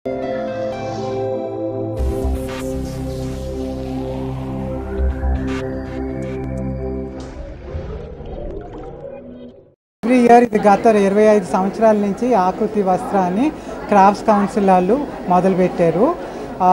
every year ఇది గత ఇరవై ఐదు సంవత్సరాల నుంచి ఆకృతి వస్త్రాన్ని క్రాఫ్ట్స్ కౌన్సిల్ వాళ్ళు మొదలుపెట్టారు ఆ,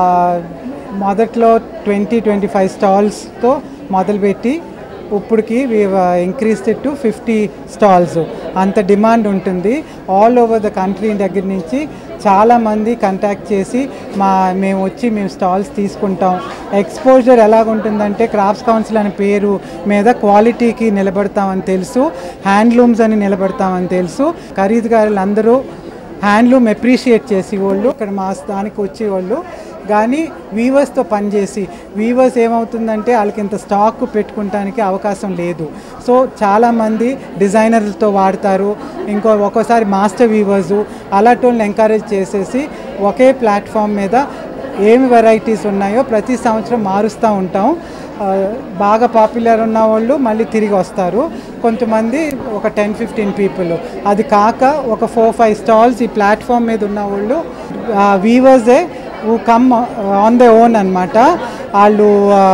మొదట్లో ట్వంటీ ట్వంటీ ఫైవ్ స్టాల్స్తో మొదలుపెట్టి ఇప్పటికి ఇంక్రీస్డ్ టు ఫిఫ్టీ స్టాల్స్ అంత డిమాండ్ ఉంటుంది ఆల్ ఓవర్ ద కంట్రీ దగ్గర నుంచి చాలామంది కాంటాక్ట్ చేసి మా మేము వచ్చి మేము స్టాల్స్ తీసుకుంటాం ఎక్స్పోజర్ ఎలాగుంటుందంటే క్రాఫ్ట్స్ కౌన్సిల్ అనే పేరు మీద క్వాలిటీకి నిలబడతామని తెలుసు హ్యాండ్లూమ్స్ అని నిలబడతామని తెలుసు ఖరీదుదారులు అందరూ హ్యాండ్లూమ్ అప్రిషియేట్ చేసేవాళ్ళు ఇక్కడ మా దానికి వచ్చేవాళ్ళు కానీ వీవర్స్తో పనిచేసి వీవర్స్ ఏమవుతుందంటే వాళ్ళకి ఇంత స్టాక్ పెట్టుకుంటానికి అవకాశం లేదు సో చాలామంది డిజైనర్లతో వాడతారు ఇంకో ఒక్కోసారి మాస్టర్ వీవర్స్ అలాంటి వాళ్ళని ఎంకరేజ్ చేసేసి ఒకే ప్లాట్ఫామ్ మీద ఏమి వెరైటీస్ ఉన్నాయో ప్రతి సంవత్సరం మారుస్తూ ఉంటాం ఆ, బాగా పాపులర్ ఉన్న వాళ్ళు మళ్ళీ తిరిగి వస్తారు కొంతమంది ఒక టెన్ ఫిఫ్టీన్ పీపుల్ అది కాక ఒక ఫోర్ ఫైవ్ స్టాల్స్ ఈ ప్లాట్ఫామ్ మీద ఉన్న వాళ్ళు వీవర్సే who come on the own అనమాట వాళ్ళు ఆ,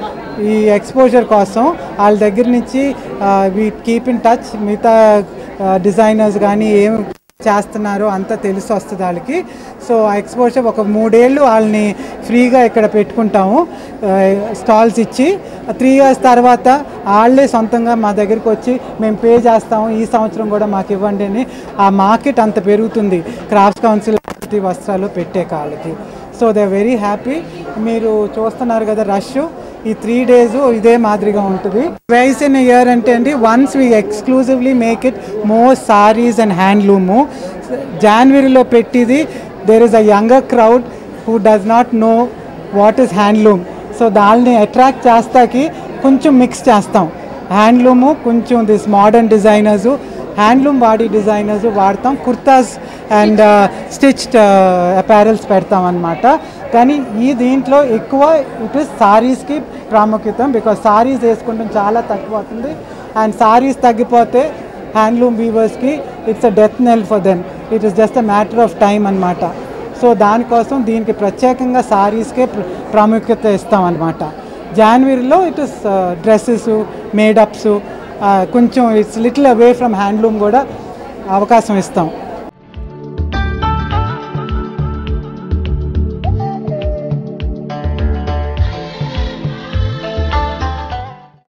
ఈ ఎక్స్పోజర్ కోసం వాళ్ళ దగ్గర నుంచి వీ కీప్ ఇన్ టచ్ మిగతా డిజైనర్స్ కానీ ఏం చేస్తున్నారో అంతా తెలిసి వస్తుంది వాళ్ళకి సో ఆ ఎక్స్పోజర్ ఒక మూడేళ్ళు వాళ్ళని ఫ్రీగా ఇక్కడ పెట్టుకుంటాము స్టాల్స్ ఇచ్చి త్రీ ఇయర్స్ తర్వాత వాళ్ళే సొంతంగా మా దగ్గరికి వచ్చి మేము పే చేస్తాము ఈ సంవత్సరం కూడా మాకు ఇవ్వండి అని ఆ మార్కెట్ అంత పెరుగుతుంది క్రాఫ్ట్స్ కౌన్సిల్ ప్రతి వస్త్రాలు పెట్టే కాళ్ళకి సో దే వెరీ హ్యాపీ మీరు చూస్తున్నారు కదా రష్ ఈ త్రీ డేస్ ఇదే మాదిరిగా ఉంటుంది ట్వైస్ ఇన్ ఇయర్ అంటే అండి once we exclusively make it more saris and handloom జనవరిలో పెట్టిది there is a younger crowd who does not know what is handloom so దాన్ని అట్రాక్ట్ చేస్తాకి కొంచెం మిక్స్ చేస్తాం హ్యాండ్లూము కొంచెం దిస్ మోడర్న్ డిజైనర్సు హ్యాండ్లూమ్ వాడి డిజైనర్స్ వాడతాం కుర్తాస్ అండ్ స్టిచ్డ్ అపారల్స్ పెడతాం అనమాట కానీ ఈ దీంట్లో ఎక్కువ ఇట్ ఇస్ సారీస్కి ప్రాముఖ్యత బికాస్ సారీస్ వేసుకుంటాం చాలా తక్కువ అవుతుంది అండ్ సారీస్ తగ్గిపోతే హ్యాండ్లూమ్ వీవర్స్కి it's a death knell for them it is just a matter of time అనమాట సో దానికోసం దీనికి ప్రత్యేకంగా సారీస్కే ప్ర- ప్రాముఖ్యత ఇస్తాం అనమాట జనవరిలో ఇట్ ఇస్ డ్రెస్సెస్ మేడప్స్ కొంచెం it's little away from handloom కూడా అవకాశం ఇస్తాం